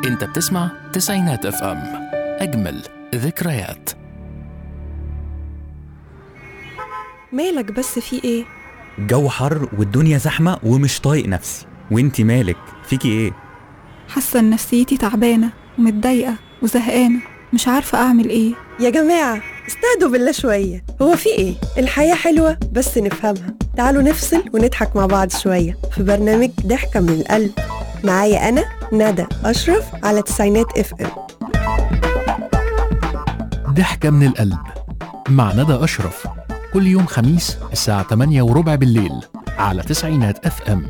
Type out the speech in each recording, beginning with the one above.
انت بتسمع تسعينات اف ام اجمل ذكريات مالك بس في ايه الجو حر والدنيا زحمة ومش طايق نفسي وانتي مالك فيكي ايه حاسه ان نفسيتي تعبانه ومتضايقه وزهقانه مش عارفه اعمل ايه يا جماعة استهدوا بالله شوية هو في ايه؟ الحياة حلوة بس نفهمها تعالوا نفصل ونضحك مع بعض شوية في برنامج ضحكة من القلب معايا أنا ندى أشرف على تسعينات اف ام ضحكة من القلب مع ندى أشرف كل يوم خميس الساعة 8 وربع بالليل على تسعينات اف ام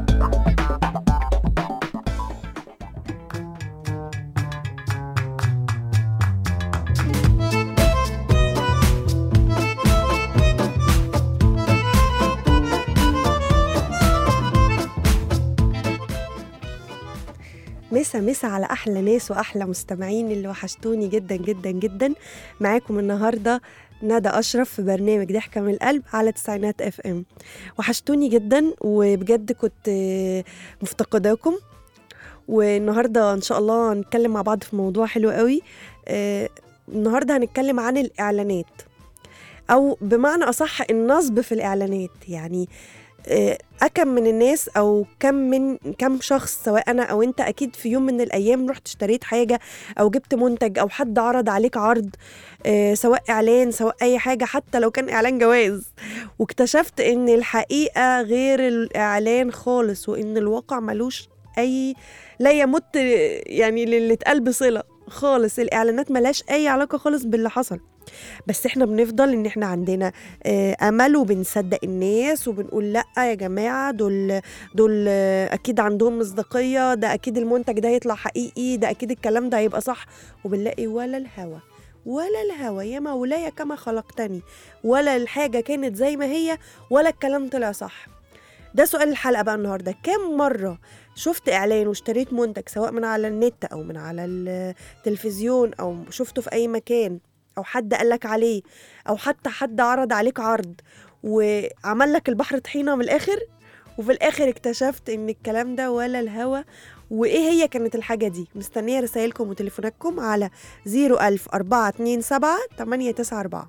مسا مسا على أحلى ناس وأحلى مستمعين اللي وحشتوني جدا جدا جدا معاكم النهاردة ندى أشرف في برنامج ضحكة من القلب على تسعينات اف ام وحشتوني جدا وبجد كنت آه، مفتقداكم والنهاردة إن شاء الله هنتكلم مع بعض في موضوع حلو قوي آه، النهاردة هنتكلم عن الإعلانات أو بمعنى أصح النصب في الإعلانات يعني آه، أكم من الناس أو كم من كم شخص سواء أنا أو أنت أكيد في يوم من الأيام رحت اشتريت حاجة أو جبت منتج أو حد عرض عليك عرض آه، سواء إعلان سواء أي حاجة حتى لو كان إعلان جواز واكتشفت إن الحقيقة غير الإعلان خالص وإن الواقع ملوش أي لا يمت يعني للي اتقال بصلة خالص الإعلانات ملهاش أي علاقة خالص باللي حصل بس احنا بنفضل ان احنا عندنا آه، امل وبنصدق الناس وبنقول لا يا جماعه دول دول آه، اكيد عندهم مصداقيه ده اكيد المنتج ده يطلع حقيقي ده اكيد الكلام ده هيبقى صح وبنلاقي ولا الهوى ولا الهوى يا مولاي كما خلقتني ولا الحاجه كانت زي ما هي ولا الكلام طلع صح ده سؤال الحلقه بقى النهارده كم مره شفت اعلان واشتريت منتج سواء من على النت او من على التلفزيون او شفته في اي مكان او حد قالك عليه او حتى حد عرض عليك عرض وعمل لك البحر طحينه من الاخر وفي الاخر اكتشفت ان الكلام ده ولا الهوى وايه هي كانت الحاجه دي مستنيه رسائلكم وتليفوناتكم على 01000 427 894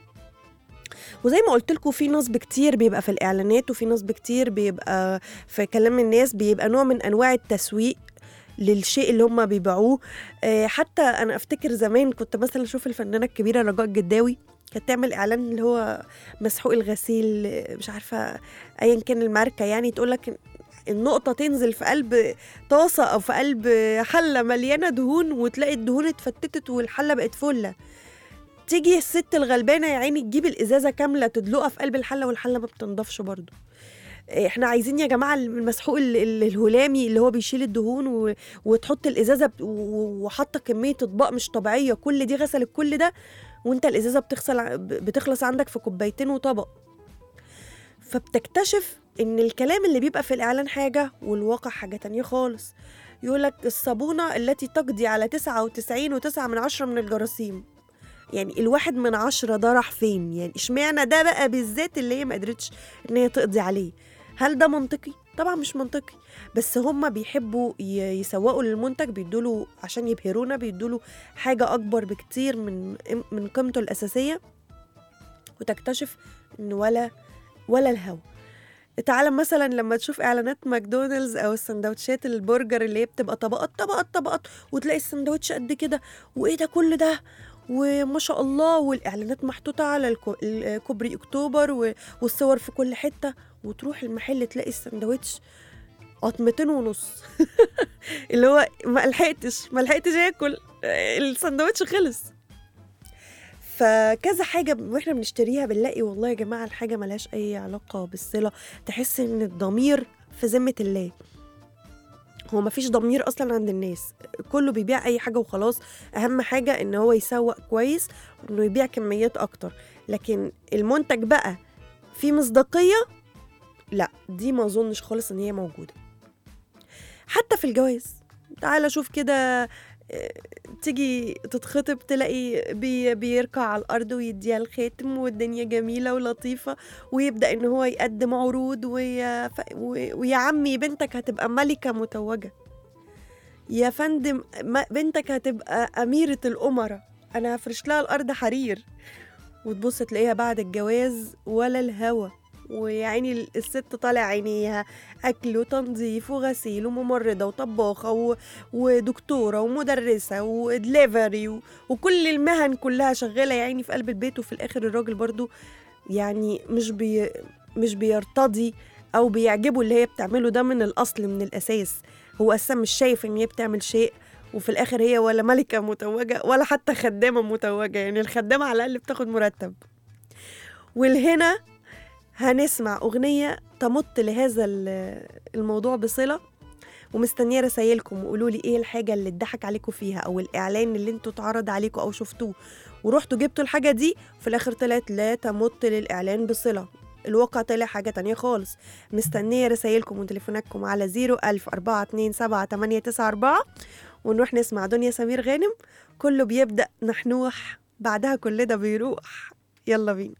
وزي ما قلت لكم في نصب كتير بيبقى في الاعلانات وفي نصب كتير بيبقى في كلام الناس بيبقى نوع من انواع التسويق للشيء اللي هم بيبيعوه آه، حتى انا افتكر زمان كنت مثلا اشوف الفنانه الكبيره رجاء الجداوي كانت تعمل اعلان اللي هو مسحوق الغسيل آه، مش عارفه ايا كان الماركه يعني تقول لك النقطة تنزل في قلب طاسة أو في قلب حلة مليانة دهون وتلاقي الدهون اتفتتت والحلة بقت فلة تيجي الست الغلبانة يا عيني تجيب الإزازة كاملة تدلقها في قلب الحلة والحلة ما بتنضفش برضه احنا عايزين يا جماعه المسحوق ال- ال- الهلامي اللي هو بيشيل الدهون و... وتحط الازازه ب... و- وحاطه كميه اطباق مش طبيعيه كل دي غسلت كل ده وانت الازازه بتغسل ع- ب- بتخلص عندك في كوبايتين وطبق فبتكتشف ان الكلام اللي بيبقى في الاعلان حاجه والواقع حاجه تانية خالص يقولك الصابونه التي تقضي على 99 وتسعة من عشرة من الجراثيم يعني الواحد من عشرة ده راح فين يعني اشمعنى ده بقى بالذات اللي هي ما قدرتش ان هي تقضي عليه هل ده منطقي؟ طبعا مش منطقي بس هم بيحبوا ي- يسوقوا للمنتج بيدوله عشان يبهرونا بيدوله حاجة أكبر بكتير من من قيمته الأساسية وتكتشف إن ولا ولا الهوا تعالى مثلا لما تشوف اعلانات ماكدونالدز او السندوتشات البرجر اللي هي بتبقى طبقات طبقات طبقات وتلاقي السندوتش قد كده وايه ده كل ده وما شاء الله والاعلانات محطوطه على الكو- ال- كوبري اكتوبر و- والصور في كل حته وتروح المحل تلاقي السندوتش قطمتين ونص اللي هو ما لحقتش ما لحقتش اكل السندوتش خلص فكذا حاجة واحنا بنشتريها بنلاقي والله يا جماعة الحاجة ملهاش أي علاقة بالصلة تحس إن الضمير في ذمة الله هو مفيش ضمير أصلا عند الناس كله بيبيع أي حاجة وخلاص أهم حاجة إن هو يسوق كويس وإنه يبيع كميات أكتر لكن المنتج بقى فيه مصداقية لا دي ما أظنش خالص إن هي موجودة حتى في الجواز تعالى شوف كده آه، تيجي تتخطب تلاقي بي بيركع على الأرض ويديها الخاتم والدنيا جميلة ولطيفة ويبدأ إن هو يقدم عروض ويا, ف- و- ويا عمي بنتك هتبقى ملكة متوجة يا فندم ما بنتك هتبقى أميرة الأمراء أنا هفرش لها الأرض حرير وتبص تلاقيها بعد الجواز ولا الهوى ويعني الست طالع عينيها أكل وتنظيف وغسيل وممرضة وطباخة و... ودكتورة ومدرسة ودليفري و... وكل المهن كلها شغالة يعني في قلب البيت وفي الآخر الراجل برضو يعني مش بي... مش بيرتضي أو بيعجبه اللي هي بتعمله ده من الأصل من الأساس هو أساسا مش شايف إن هي بتعمل شيء وفي الآخر هي ولا ملكة متوجة ولا حتى خدامة متوجة يعني الخدامة على الأقل بتاخد مرتب والهنا هنسمع أغنية تمت لهذا ال- الموضوع بصلة ومستنية رسايلكم وقولوا لي ايه الحاجة اللي اتضحك عليكم فيها او الاعلان اللي انتوا اتعرض عليكم او شفتوه ورحتوا جبتوا الحاجة دي وفي الاخر طلعت لا تمت للاعلان بصلة الواقع طلع حاجة تانية خالص مستنية رسايلكم وتليفوناتكم على 01000 427 ونروح نسمع دنيا سمير غانم كله بيبدأ نحنوح بعدها كل ده بيروح يلا بينا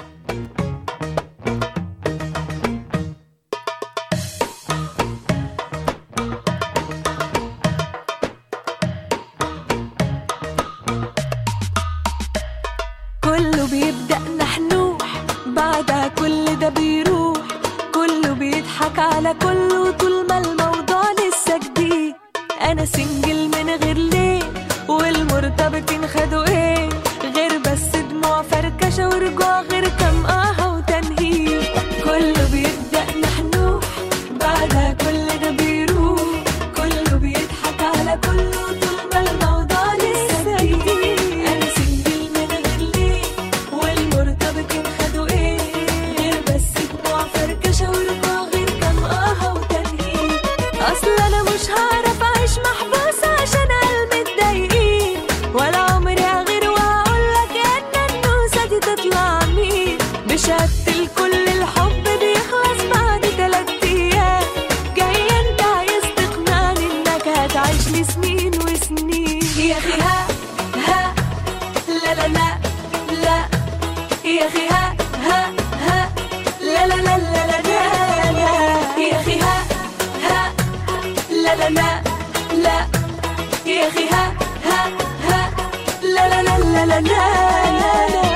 كله بيبدأ نحنوح بعدها كل ده بيروح كله بيضحك على كله طول ما الموضوع لسه جديد انا سنجل من غير ليه والمرتبطين خدوا ايه غير بس دموع فركشة ورجوع غير كام آه وتنهيد كله بيبدأ نحنوح بعدها كل ده بيروح كله بيضحك على كله طول ما الموضوع لسه جديد انا سنجل من غير ليه والمرتبطين خدوا ايه غير بس دموع فركشة ورجوع غير كام آه وتنهيد اصل انا مش هعرف اعيش محبوسة عشان قلبي متضايقين ولا عمري هغير وهقولك ان النوسة دي تطلع مين بشهادة الكل الحب بيخلص بعد تلات ايام جاي انت عايز تقنعني انك هتعيش لي سنين وسنين يا اخي ها ها لا لا لا لا يا اخي ها ها ها لا لا لا لا لا لا لا يا اخي ها ها لا لا لا لا يا اخي ها ها ها لا لا لا لا لا لا لا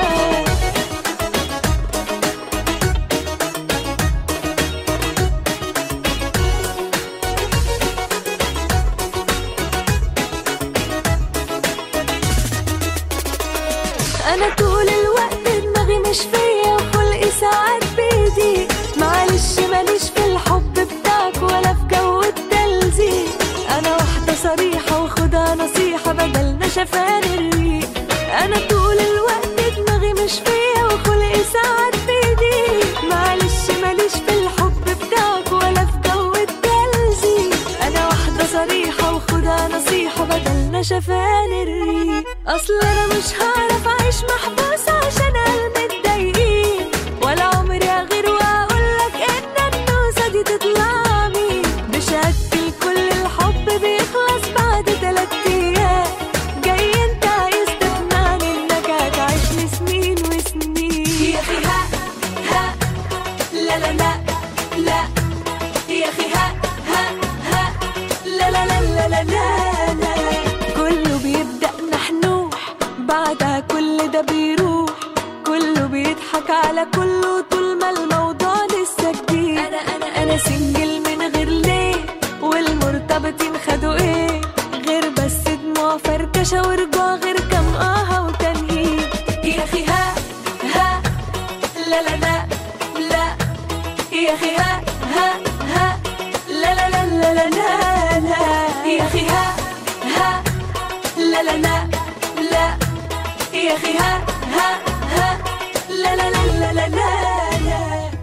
انا طول الوقت دماغي مش فيا وخلقي ساعات بيدي معلش ماليش في الحب بتاعك ولا في جو التلزيق انا واحدة صريحة وخدها نصيحة بدل نشفان الريق انا طول الوقت دماغي مش فيا وخلقي ساعات بيدي معلش ماليش في الحب بتاعك ولا في جو التلزيق انا واحدة صريحة وخدها نصيحة بدل نشفان الريق اصل انا مش هعرف اعيش محبوسة عشان قلبي متضايقين ولا عمري هغير واقولك ان النوسة دي تطلع مين بشهادة الكل الحب بيخلص بعد تلات ايام جاي انت عايز تقنعني انك هتعيش لي سنين وسنين يا اخي ها ها لا لا لا لا يا اخي ها ها ها لا لا لا لا لا لا لا كله بيبدأ نحنوح بعدها كل ده بيروح كله بيضحك على كله طول ما الموضوع لسه جديد انا انا انا سنجل من غير ليه والمرتبطين خدوا ايه غير بس دموع فركشة ورجوع غير كام آه وتنهيد يا اخي ها ها لا لا لا لا يا اخي ها ها ها لا لا لا لا لا لا لا يا اخي ها ها لا لا لا لا يا اخي ها ها ها لا لا لا لا لا لا لا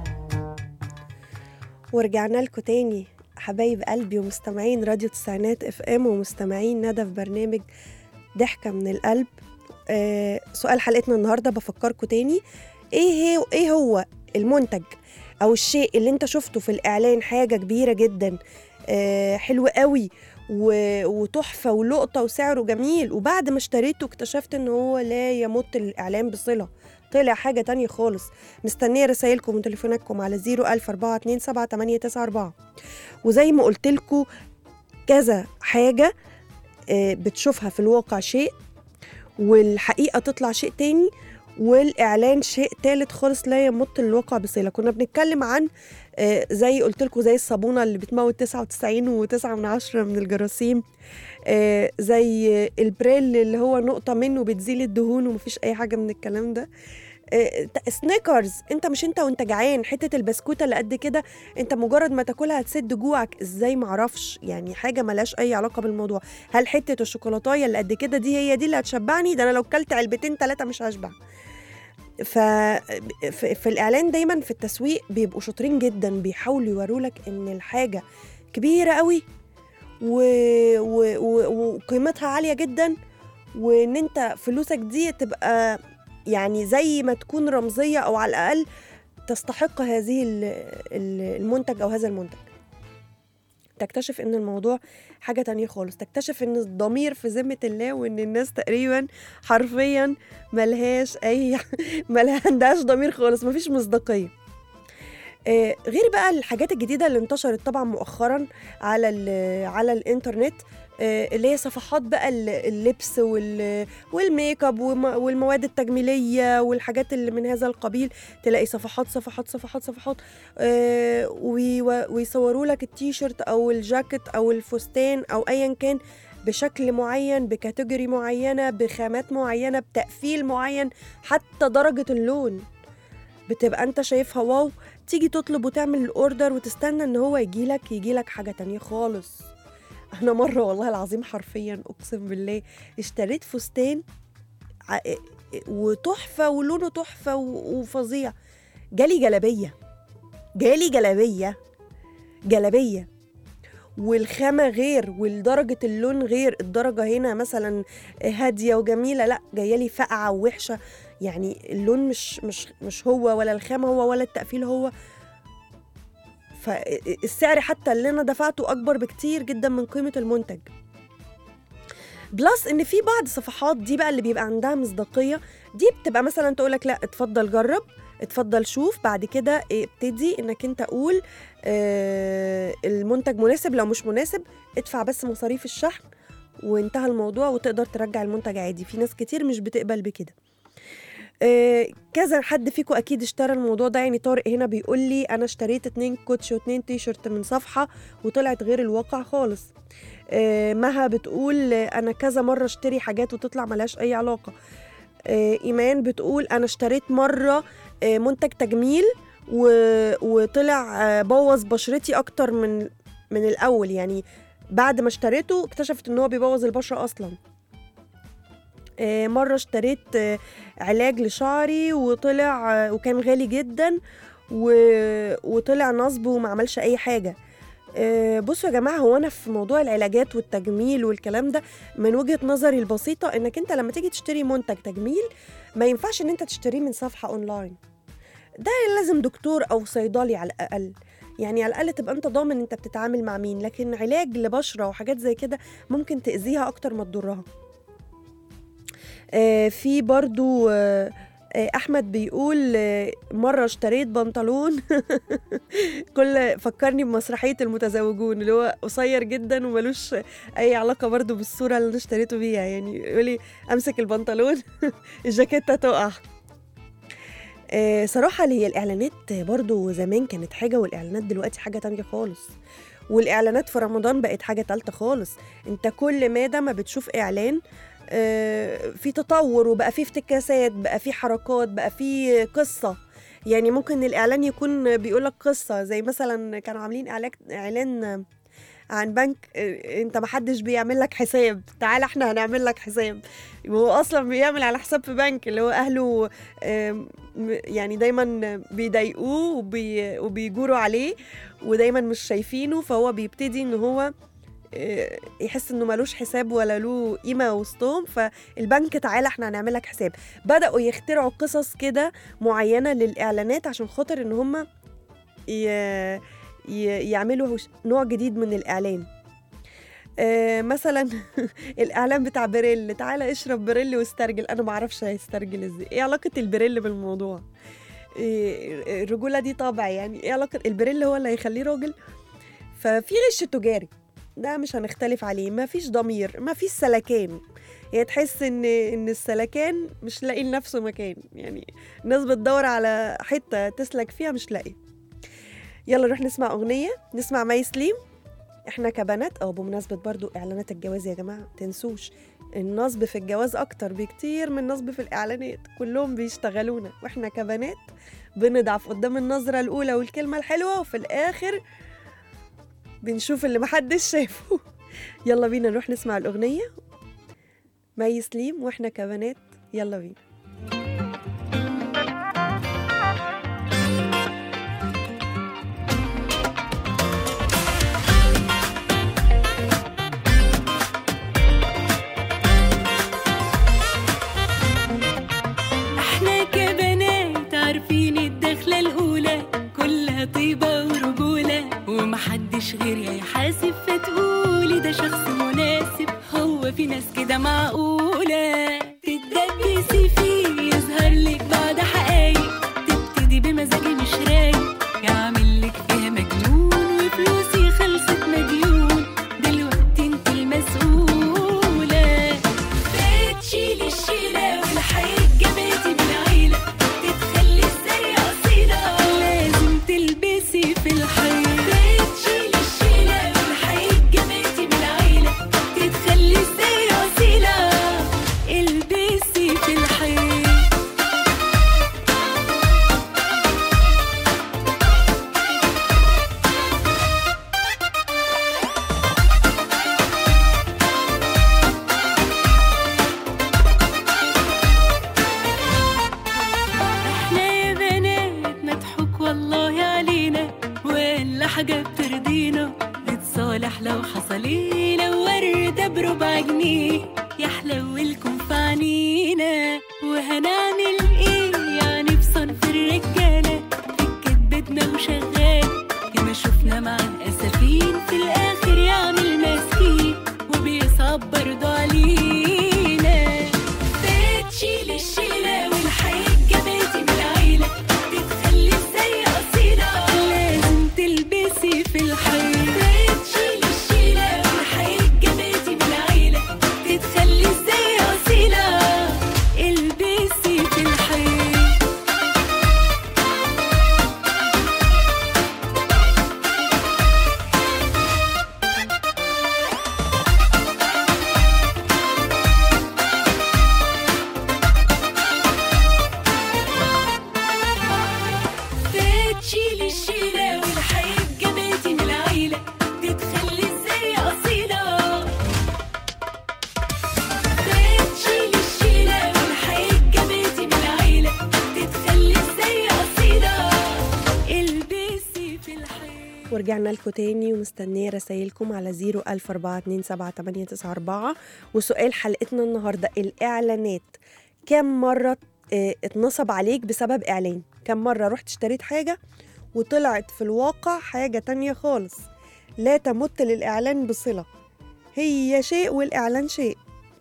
ورجعنا لكم تاني حبايب قلبي ومستمعين راديو تسعينات اف ام ومستمعين ندى في برنامج ضحكة من القلب آه سؤال حلقتنا النهارده بفكركم تاني ايه هي ايه هو المنتج او الشيء اللي انت شفته في الاعلان حاجة كبيرة جدا آه حلو قوي و- وتحفة ولقطة وسعره جميل وبعد ما اشتريته اكتشفت ان هو لا يمت الاعلان بصلة طلع حاجة تانية خالص مستنية رسايلكم وتليفوناتكم على 01000 427 وزي ما قلت لكم كذا حاجة آه، بتشوفها في الواقع شيء والحقيقة تطلع شيء تاني والإعلان شيء تالت خالص لا يمت الواقع بصلة كنا بنتكلم عن آه، زي قلت لكم زي الصابونة اللي بتموت 99 و9 من عشرة من الجراثيم آه، زي البريل اللي هو نقطة منه بتزيل الدهون ومفيش أي حاجة من الكلام ده آه، ت- سنيكرز انت مش انت وانت جعان حته البسكوته اللي قد كده انت مجرد ما تاكلها هتسد جوعك ازاي معرفش يعني حاجه ملهاش اي علاقه بالموضوع هل حته الشوكولاتايه اللي قد كده دي هي دي اللي هتشبعني ده انا لو كلت علبتين ثلاثه مش هشبع ف في في الاعلان دايما في التسويق بيبقوا شاطرين جدا بيحاولوا يوروا لك ان الحاجه كبيره قوي و... و... و... وقيمتها عاليه جدا وان انت فلوسك دي تبقى يعني زي ما تكون رمزيه او على الاقل تستحق هذه ال- ال- المنتج او هذا المنتج تكتشف ان الموضوع حاجه تانية خالص تكتشف ان الضمير في ذمه الله وان الناس تقريبا حرفيا ملهاش اي ملها عندهاش ضمير خالص مفيش مصداقيه آه، غير بقى الحاجات الجديده اللي انتشرت طبعا مؤخرا على ال- على الانترنت آه، اللي هي صفحات بقى ال- اللبس وال- والميك اب وم- والمواد التجميليه والحاجات اللي من هذا القبيل تلاقي صفحات صفحات صفحات صفحات آه، وي- ويصوروا لك التيشيرت او الجاكيت او الفستان او ايا كان بشكل معين بكاتيجوري معينه بخامات معينه بتقفيل معين حتى درجه اللون بتبقى انت شايفها واو تيجي تطلب وتعمل الاوردر وتستنى ان هو يجيلك يجيلك حاجه تانية خالص انا مره والله العظيم حرفيا اقسم بالله اشتريت فستان ع- وتحفه ولونه تحفه و- وفظيع جالي جلابيه جالي جلابيه جلابيه والخامة غير والدرجة اللون غير الدرجة هنا مثلا هادية وجميلة لا جايالي فقعة ووحشة يعني اللون مش مش مش هو ولا الخامة هو ولا التقفيل هو فالسعر حتى اللي انا دفعته اكبر بكتير جدا من قيمة المنتج بلس ان في بعض الصفحات دي بقى اللي بيبقى عندها مصداقية دي بتبقى مثلا تقولك لا اتفضل جرب اتفضل شوف بعد كده ابتدي انك انت قول آه المنتج مناسب لو مش مناسب ادفع بس مصاريف الشحن وانتهى الموضوع وتقدر ترجع المنتج عادي في ناس كتير مش بتقبل بكده آه، كذا حد فيكم اكيد اشترى الموضوع ده يعني طارق هنا بيقول لي انا اشتريت اتنين كوتش واتنين تيشرت من صفحه وطلعت غير الواقع خالص آه، مها بتقول آه، انا كذا مره اشتري حاجات وتطلع ملهاش اي علاقه آه، ايمان بتقول انا اشتريت مره آه، منتج تجميل و... وطلع آه، بوظ بشرتي اكتر من من الاول يعني بعد ما اشتريته اكتشفت ان هو بيبوظ البشره اصلا آه، مرة اشتريت آه، علاج لشعري وطلع آه، وكان غالي جدا و... وطلع نصب وما عملش أي حاجة آه، بصوا يا جماعة هو أنا في موضوع العلاجات والتجميل والكلام ده من وجهة نظري البسيطة إنك أنت لما تيجي تشتري منتج تجميل ما ينفعش إن أنت تشتريه من صفحة أونلاين ده لازم دكتور أو صيدلي على الأقل يعني على الأقل تبقى أنت ضامن أنت بتتعامل مع مين لكن علاج لبشرة وحاجات زي كده ممكن تأذيها أكتر ما تضرها آه، في برضو آه، آه، احمد بيقول آه، مره اشتريت بنطلون كل فكرني بمسرحيه المتزوجون اللي هو قصير جدا وملوش اي علاقه برضو بالصوره اللي انا اشتريته بيها يعني يقولي امسك البنطلون الجاكيته تقع آه، صراحة اللي هي الإعلانات برضو زمان كانت حاجة والإعلانات دلوقتي حاجة تانية خالص والإعلانات في رمضان بقت حاجة تالتة خالص انت كل مادة ما بتشوف إعلان آه، في تطور وبقى في افتكاسات بقى في حركات بقى في قصة يعني ممكن الإعلان يكون بيقولك قصة زي مثلا كانوا عاملين إعلان إعلان عن بنك آه، انت محدش بيعمل لك حساب تعال احنا هنعمل لك حساب وهو اصلا بيعمل على حساب في بنك اللي هو اهله آم، م- يعني دايما بيضايقوه وبي وبيجوروا عليه ودايما مش شايفينه فهو بيبتدي ان هو آه، يحس انه ملوش حساب ولا له قيمه وسطهم فالبنك تعالى احنا هنعمل لك حساب بداوا يخترعوا قصص كده معينه للاعلانات عشان خاطر ان هم ي... ي... يعملوا هش- نوع جديد من الاعلان آه مثلا الاعلان بتاع بريل تعالى اشرب بريل واسترجل انا ما اعرفش هيسترجل ازاي ايه علاقه البريل بالموضوع إيه الرجوله دي طبع يعني ايه علاقه البريل هو اللي هيخليه راجل ففي غش تجاري ده مش هنختلف عليه ما فيش ضمير ما فيش سلكان يعني تحس ان ان السلكان مش لاقي لنفسه مكان يعني الناس بتدور على حته تسلك فيها مش لاقي يلا نروح نسمع اغنيه نسمع مي سليم احنا كبنات او بمناسبه برضو اعلانات الجواز يا جماعه تنسوش النصب في الجواز اكتر بكتير من النصب في الاعلانات كلهم بيشتغلونا واحنا كبنات بنضعف قدام النظره الاولى والكلمه الحلوه وفي الاخر بنشوف اللي محدش شافه يلا بينا نروح نسمع الاغنيه مي سليم واحنا كبنات يلا بينا احنا كبنات عارفين الدخلة الأولى كلها طيبة ورجولة ومحدش غيري هيحاسب فتقولي ده شخص مناسب هو في ناس كده معقولة تتدبسي فيه يظهر لك بعد حقايق تبتدي بمزاجي مش رايق يعمل لك فيها مجنون وفلوسي خلصت مديون دلوقتي انت المسؤولة بتشيلي الشيلة والحقيقة جابتي بالعيلة تتخلي ازاي أصيلة لازم تلبسي في الحيط بتشيلي الشيلة والحقيقة جابتي بالعيلة تتخلي ازاي أصيلة البسي في الحيط احنا يا بنات مضحوك والله علينا ولا حاجة بترضينا نتصالح لو حصلينا وردة بربع جنيه يحلو لكم في عنينا وهنعمل ايه يعني في صنف الرجالة في كدبتنا وشغال ياما شفنا مع الأسفين في الآخر يعمل مسكين وبيصعب برضه علينا بتشيل الشيلة والحقيقة جابتي بالعيلة تتخلي ازاي أصيلة لازم تلبسي في الحيط بتشيل الشيلة والحقيقة جابتي بالعيلة تتخلي ازاي أصيلة البسي في الحيط بتشيلي الشيلة والحقيقة جابتي من العيلة تتخلي ازاي أصيلة بتشيلي الشيلة والحقيقة جابتي من العيلة تتخلي ازاي أصيلة البسي في الحيط ورجعنا لكم تاني ومستنيه رسايلكم على 004278994 وسؤال حلقتنا النهارده الاعلانات كم مره اه، اتنصب عليك بسبب اعلان كم مره رحت اشتريت حاجه وطلعت في الواقع حاجه تانية خالص لا تمت للاعلان بصله هي شيء والاعلان شيء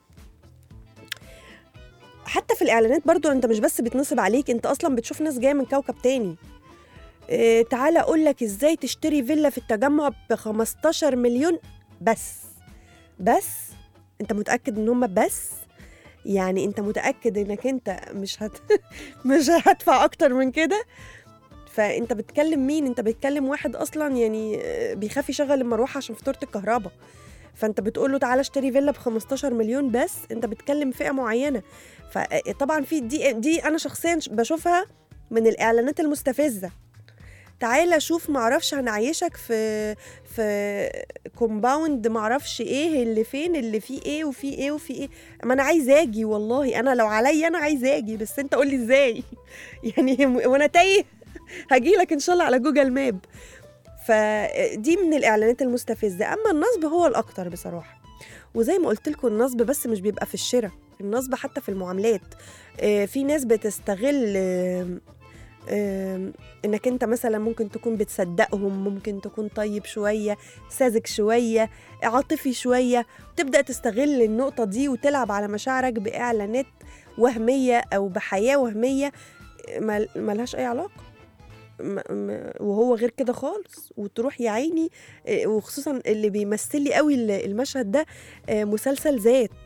حتى في الاعلانات برضو انت مش بس بتنصب عليك انت اصلا بتشوف ناس جايه من كوكب تاني إيه تعالى اقول لك ازاي تشتري فيلا في التجمع ب 15 مليون بس بس انت متاكد ان هم بس يعني انت متاكد انك انت مش هت مش هدفع اكتر من كده فانت بتكلم مين انت بتكلم واحد اصلا يعني آه، بيخاف يشغل المروحه عشان فاتوره الكهرباء فانت بتقول له تعالى اشتري فيلا ب 15 مليون بس انت بتكلم فئه معينه فطبعا في دي دي انا شخصيا بشوفها من الاعلانات المستفزه تعالى شوف معرفش هنعيشك في في كومباوند معرفش ايه اللي فين اللي فيه ايه وفيه ايه وفيه ايه ما انا عايز اجي والله انا لو عليا انا عايز اجي بس انت قول لي ازاي يعني وانا تايه هجي لك ان شاء الله على جوجل ماب فدي من الاعلانات المستفزه اما النصب هو الاكتر بصراحه وزي ما قلت لكم النصب بس مش بيبقى في الشراء النصب حتى في المعاملات آه، في ناس بتستغل آه، آم، انك انت مثلا ممكن تكون بتصدقهم ممكن تكون طيب شويه ساذج شويه عاطفي شويه تبدا تستغل النقطه دي وتلعب على مشاعرك باعلانات وهميه او بحياه وهميه مل- ملهاش اي علاقه م- م- وهو غير كده خالص وتروح يا عيني آه، وخصوصا اللي بيمثل لي قوي ال- المشهد ده آه، مسلسل ذات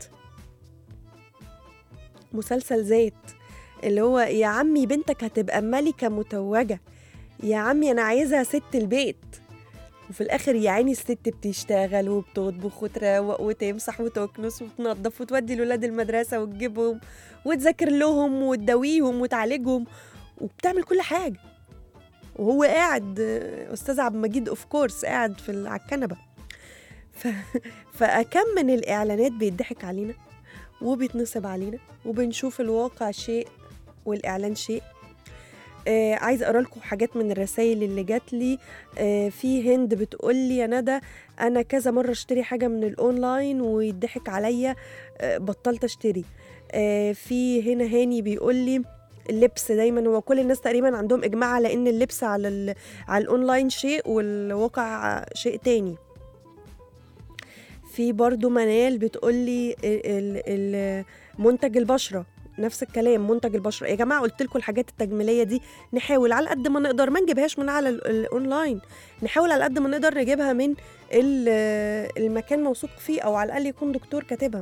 مسلسل ذات اللي هو يا عمي بنتك هتبقى ملكة متوجة يا عمي أنا عايزها ست البيت وفي الآخر يا عيني الست بتشتغل وبتطبخ وتروق وتمسح وتكنس وتنظف وتودي الولاد المدرسة وتجيبهم وتذاكر لهم وتداويهم وتعالجهم وبتعمل كل حاجة وهو قاعد آه، أستاذ عبد المجيد أوف كورس قاعد في ال- على الكنبة ف... فأكم من الإعلانات بيضحك علينا وبيتنصب علينا وبنشوف الواقع شيء والإعلان شيء آه عايزه اقرا لكم حاجات من الرسائل اللي جات لي آه في هند بتقول لي يا ندى انا كذا مره اشتري حاجه من الاونلاين ويضحك عليا آه بطلت اشتري آه في هنا هاني بيقول لي اللبس دايما هو كل الناس تقريبا عندهم اجماع على ان اللبس على ال على الاونلاين شيء والواقع شيء تاني في برضو منال بتقول لي ال- ال- منتج البشره نفس الكلام منتج البشره يا جماعه قلت لكم الحاجات التجميليه دي نحاول على قد ما نقدر ما نجيبهاش من على ال- الاونلاين نحاول على قد ما نقدر نجيبها من ال- المكان موثوق فيه او على الاقل يكون دكتور كاتبها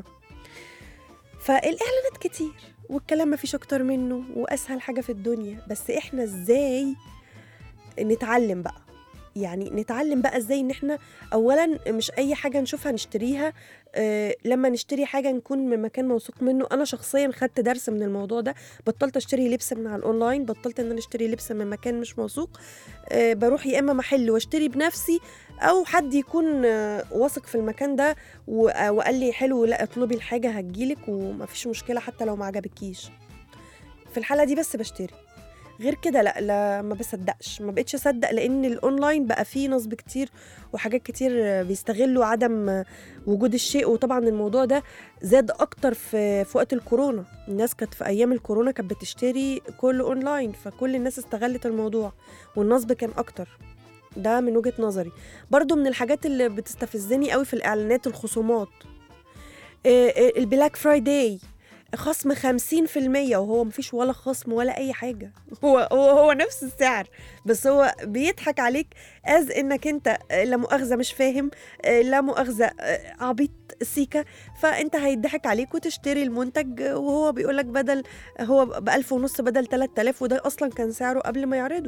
فالاعلانات كتير والكلام ما فيش اكتر منه واسهل حاجه في الدنيا بس احنا ازاي نتعلم بقى يعني نتعلم بقى ازاي ان احنا اولا مش اي حاجه نشوفها نشتريها آه لما نشتري حاجه نكون من مكان موثوق منه انا شخصيا خدت درس من الموضوع ده بطلت اشتري لبس من على الاونلاين بطلت ان انا اشتري لبس من مكان مش موثوق آه بروح يا اما محل واشتري بنفسي او حد يكون آه واثق في المكان ده و- آه، وقال لي حلو لا اطلبي الحاجه هتجيلك ومفيش مشكله حتى لو ما عجبكيش في الحاله دي بس بشتري غير كده لا لا ما بصدقش ما بقتش اصدق لان الاونلاين بقى فيه نصب كتير وحاجات كتير بيستغلوا عدم وجود الشيء وطبعا الموضوع ده زاد اكتر في في وقت الكورونا الناس كانت في ايام الكورونا كانت بتشتري كل اونلاين فكل الناس استغلت الموضوع والنصب كان اكتر ده من وجهة نظري برضو من الحاجات اللي بتستفزني قوي في الاعلانات الخصومات آه، آه، البلاك فرايداي خصم 50% وهو مفيش ولا خصم ولا اي حاجه هو هو هو نفس السعر بس هو بيضحك عليك از انك انت آه، لا مؤاخذه مش فاهم آه، لا مؤاخذه آه، عبيط سيكا فانت هيضحك عليك وتشتري المنتج آه، وهو بيقولك بدل هو ب 1000 ونص بدل 3000 وده اصلا كان سعره قبل ما يعرضه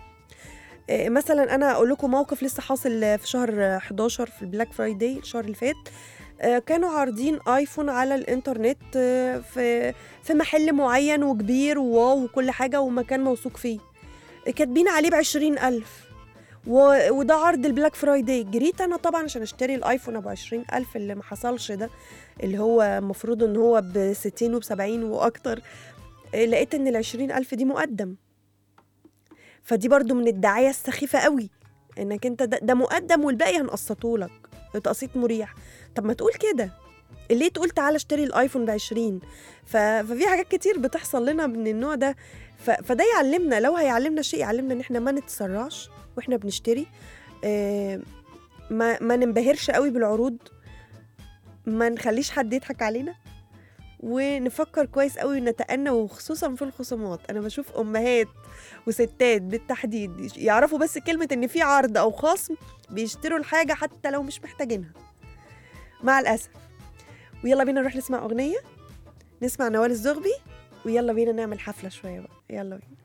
آه، مثلا انا اقول لكم موقف لسه حاصل آه، في شهر آه، 11 في البلاك فرايداي الشهر اللي فات آه، كانوا عارضين ايفون على الانترنت آه، في في محل معين وكبير وواو وكل حاجه ومكان موثوق فيه كاتبين عليه بعشرين ألف و... وده عرض البلاك فرايداي جريت انا طبعا عشان اشتري الايفون ابو عشرين ألف اللي ما حصلش ده اللي هو المفروض ان هو بستين وبسبعين واكتر آه، لقيت ان العشرين ألف دي مقدم فدي برضو من الدعاية السخيفة قوي انك انت ده, ده مقدم والباقي هنقسطه لك تقسيط مريح طب ما تقول كده ليه تقول تعالى اشتري الايفون ب 20 ف... ففي حاجات كتير بتحصل لنا من النوع ده ف... فده يعلمنا لو هيعلمنا شيء يعلمنا ان احنا ما نتسرعش واحنا بنشتري آه ما ما ننبهرش قوي بالعروض ما نخليش حد يضحك علينا ونفكر كويس قوي ونتأنى وخصوصا في الخصومات انا بشوف امهات وستات بالتحديد يعرفوا بس كلمة ان في عرض او خصم بيشتروا الحاجة حتى لو مش محتاجينها مع الأسف ويلا بينا نروح نسمع أغنية نسمع نوال الزغبي ويلا بينا نعمل حفلة شوية بقى يلا بينا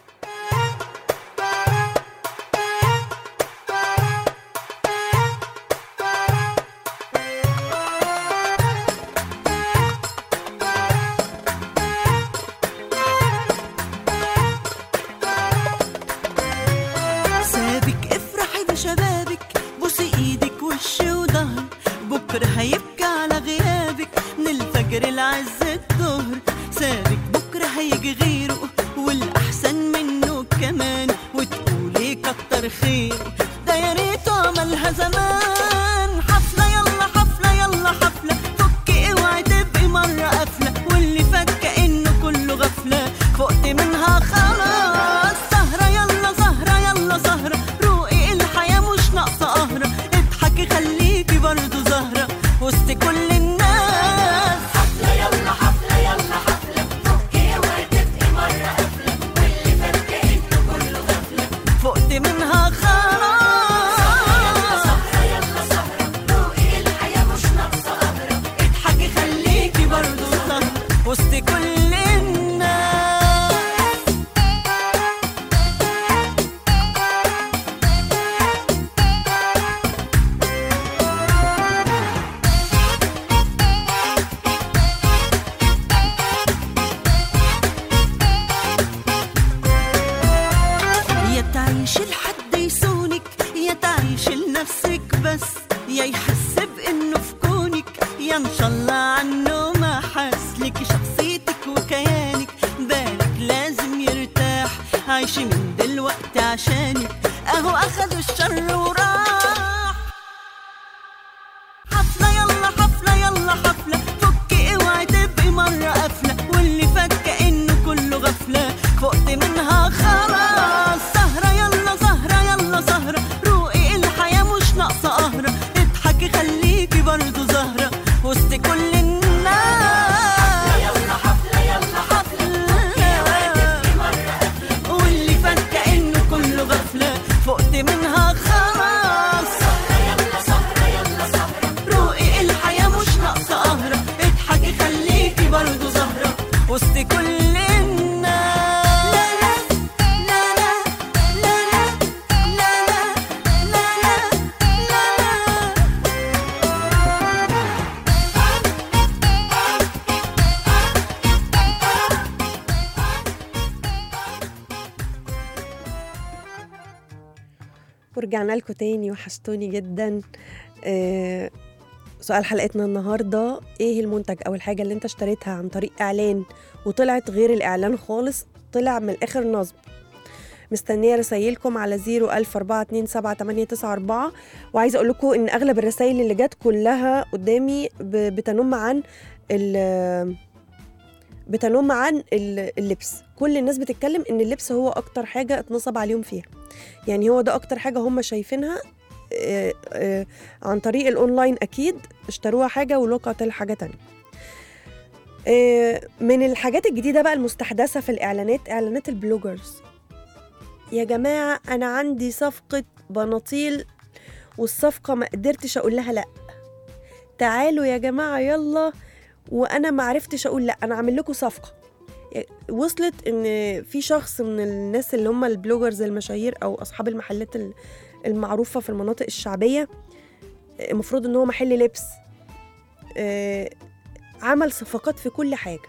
سابك افرحي بشبابك بوسي ايدك وش وظهر بكره هيبكي على غيابك من الفجر لعز الظهر سابك بكره هيجي غيره والاحسن منه كمان وتقولي كتر خير ده يا ريته عملها زمان حفله يلا حفله يلا حفله فكي اوعي تبقي مره قافله واللي فات كانه كله غفله فقت منها خلاص سهره يلا سهره يلا سهره روقي الحياه مش ناقصه قهره اضحكي خليكي برضه زهره وسط نفسك بس يا يحس بانه في كونك يا ان شاء الله عنه ما حس لك شخصيتك وكيانك بالك لازم يرتاح عايشة من دلوقتي عشانك اهو اخذ الشر وراح حفلة يلا حفلة يلا حفلة فكي اوعي تبقي مرة قافلة واللي فات كأنه كله غفلة فقت منها خلاص سهرة يلا سهرة يلا سهرة روقي الحياة مش ناقصة قهرة اضحكي خليكي برضه زهرة وسط كل الناس يلا حفلة يلا حفلة واللي فات كأنه كله غفلة فقت منها خلاص روقي الحياة مش ناقصة قهرة اضحكي خليكي برضه زهرة وسط كل الناس لا لا لا لا لا لا لا لا لا لا ورجعنا لكم تاني وحشتوني جدا آه، سؤال حلقتنا النهارده ايه المنتج او الحاجه اللي انت اشتريتها عن طريق اعلان وطلعت غير الاعلان خالص طلع من الاخر نصب مستنيه رسايلكم على 014278994 وعايزه اقول لكم ان اغلب الرسائل اللي جت كلها قدامي ب- بتنم عن ال- بتنم عن ال- اللبس كل الناس بتتكلم ان اللبس هو اكتر حاجه اتنصب عليهم فيها يعني هو ده اكتر حاجه هم شايفينها آه، آه، عن طريق الاونلاين اكيد اشتروها حاجه والواقع طلع حاجه تانية آه، من الحاجات الجديده بقى المستحدثه في الاعلانات اعلانات البلوجرز يا جماعه انا عندي صفقه بناطيل والصفقه ما قدرتش اقول لها لا تعالوا يا جماعه يلا وانا ما عرفتش اقول لا انا عامل لكم صفقه وصلت ان في شخص من الناس اللي هم البلوجرز المشاهير او اصحاب المحلات ال- المعروفه في المناطق الشعبيه المفروض ان هو محل لبس آه، عمل صفقات في كل حاجه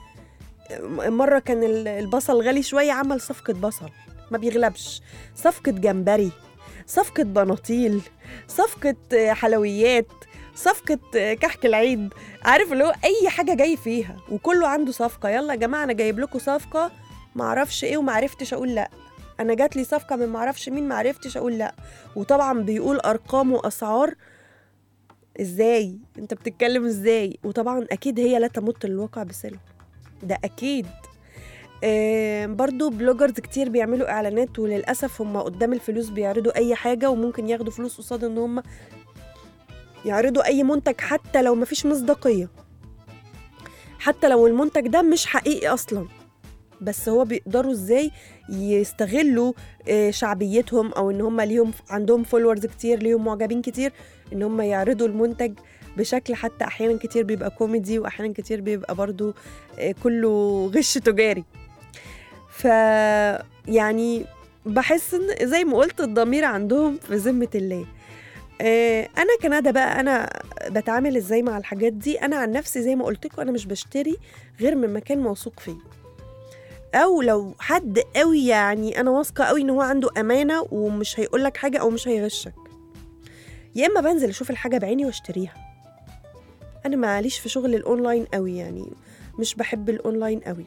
مره كان ال- البصل غالي شويه عمل صفقه بصل ما بيغلبش صفقه جمبري صفقه بناطيل صفقه آه، حلويات صفقة آه، كحك العيد عارف اللي هو أي حاجة جاي فيها وكله عنده صفقة يلا يا جماعة أنا جايب لكم صفقة معرفش إيه ومعرفتش أقول لأ أنا جات لي صفقة من معرفش مين معرفتش أقول لأ وطبعا بيقول أرقام وأسعار إزاي أنت بتتكلم إزاي وطبعا أكيد هي لا تمت الواقع بصلة ده أكيد آه برضو بلوجرز كتير بيعملوا اعلانات وللاسف هم قدام الفلوس بيعرضوا اي حاجه وممكن ياخدوا فلوس قصاد ان هم يعرضوا اي منتج حتى لو مفيش مصداقيه حتى لو المنتج ده مش حقيقي اصلا بس هو بيقدروا ازاي يستغلوا آه، شعبيتهم او ان هم ليهم عندهم فولورز كتير ليهم معجبين كتير ان هم يعرضوا المنتج بشكل حتى احيانا كتير بيبقى كوميدي واحيانا كتير بيبقى برضو آه، كله غش تجاري ف يعني بحس ان زي ما قلت الضمير عندهم في ذمه الله آه، انا كندا بقى انا بتعامل ازاي مع الحاجات دي انا عن نفسي زي ما قلت لكم انا مش بشتري غير من مكان موثوق فيه او لو حد قوي يعني انا واثقه قوي ان هو عنده امانه ومش هيقول لك حاجه او مش هيغشك يا اما بنزل اشوف الحاجه بعيني واشتريها انا ماليش في شغل الاونلاين قوي يعني مش بحب الاونلاين قوي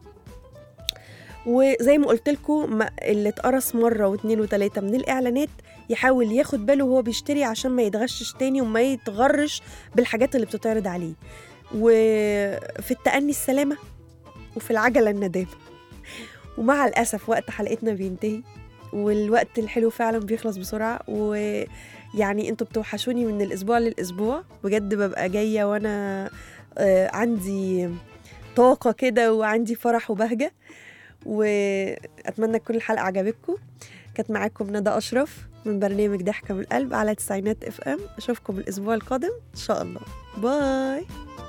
وزي ما قلت لكم اللي اتقرص مره واتنين وتلاته من الاعلانات يحاول ياخد باله وهو بيشتري عشان ما يتغشش تاني وما يتغرش بالحاجات اللي بتتعرض عليه وفي التأني السلامة وفي العجلة الندامة ومع الأسف وقت حلقتنا بينتهي والوقت الحلو فعلا بيخلص بسرعة ويعني انتوا بتوحشوني من الأسبوع للأسبوع بجد ببقى جاية وأنا آه، عندي طاقة كده وعندي فرح وبهجة وأتمنى تكون الحلقة عجبتكم كانت معاكم ندى أشرف من برنامج ضحكة من القلب على تسعينات اف ام أشوفكم الأسبوع القادم إن شاء الله باي